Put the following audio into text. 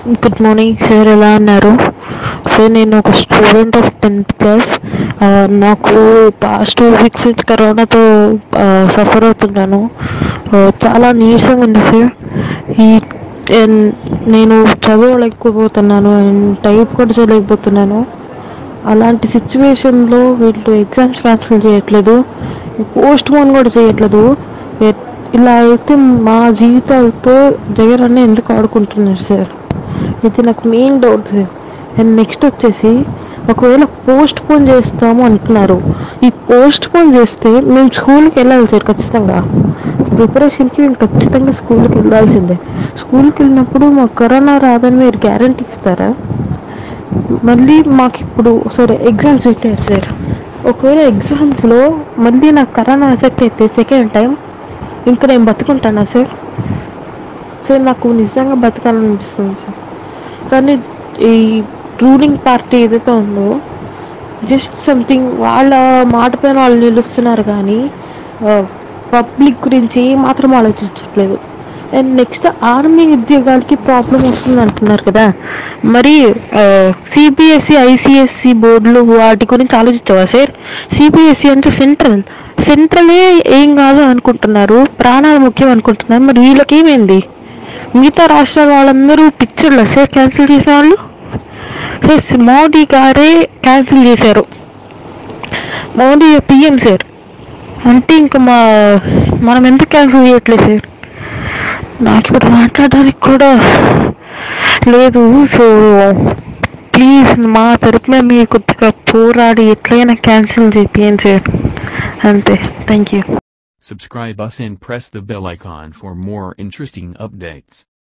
Good morning sir ఎలా ఉన్నారు sir నేను ఒక స్టూడెంట్ ఆఫ్ టెన్త్ క్లాస్ నాకు పాస్ట్ టూ వీక్స్ నుంచి కరోనాతో సఫర్ అవుతున్నాను ఆ, చాలా నీరసంగా ఉంది సార్ ఈ ఎన్- నేను చదవలేకపోతున్నాను అండ్ టైప్ కూడా చేయలేకపోతున్నాను అలాంటి సిచ్యువేషన్లో వీళ్ళు ఎగ్జామ్స్ క్యాన్సిల్ చేయట్లేదు పోస్ట్ పోన్ కూడా చేయట్లేదు ఎ- ఇలా అయితే మా జీవితాలతో జగన్ అన్న ఎందుకు ఆడుకుంటున్నారు సార్ ఇది నాకు main doubt sir and next వచ్చేసి ఒకవేళ పోస్ట్ పోన్ చేస్తాము అంటున్నారు ఈ పోస్ట్ పోన్ చేస్తే మేము స్కూల్కి వెళ్ళాలి సార్ ఖచ్చితంగా ప్రిపరేషన్కి మేము ఖచ్చితంగా స్కూల్కి వెళ్ళాల్సిందే స్కూల్కి వెళ్ళినప్పుడు మాకు కరోనా రాదని మీరు గ్యారంటీ ఇస్తారా మళ్ళీ మాకు ఇప్పుడు సరే ఎగ్జామ్స్ పెట్టారు సార్ ఒకవేళ ఎగ్జామ్స్లో మళ్ళీ నాకు కరోనా ఎఫెక్ట్ అయితే సెకండ్ టైం ఇంకా నేను బతుకుంటానా సార్ సార్ నాకు నిజంగా బతకాలనిపిస్తుంది సార్ కానీ ఈ రూలింగ్ పార్టీ ఏదైతే ఉందో జస్ట్ సంథింగ్ వాళ్ళ మాట పైన వాళ్ళు నిలుస్తున్నారు కానీ పబ్లిక్ గురించి మాత్రం ఆలోచించట్లేదు అండ్ నెక్స్ట్ ఆర్మీ ఉద్యోగాలకి ప్రాబ్లం వస్తుంది అంటున్నారు కదా మరి సిబిఎస్ఈ ఐసిఎస్సి బోర్డులు వాటి గురించి ఆలోచించవా సార్ సిబిఎస్ఈ అంటే సెంట్రల్ సెంట్రలే ఏం కాదు అనుకుంటున్నారు ప్రాణాలు ముఖ్యం అనుకుంటున్నారు మరి వీళ్ళకి ఏమైంది మిగతా రాష్ట్రాల వాళ్ళందరూ పిక్చర్లు సార్ క్యాన్సిల్ చేసే వాళ్ళు ఎస్ మోడీ గారే క్యాన్సిల్ చేశారు మోడీ పిఎం సార్ అంటే ఇంకా మా మనం ఎందుకు క్యాన్సిల్ చేయట్లేదు సార్ నాకు ఇప్పుడు మాట్లాడడానికి కూడా లేదు సో ప్లీజ్ మా తరపున మీరు కొద్దిగా పోరాడి ఎట్లయినా క్యాన్సిల్ చేపియండి సార్ అంతే thank you Subscribe us and press the bell icon for more interesting updates.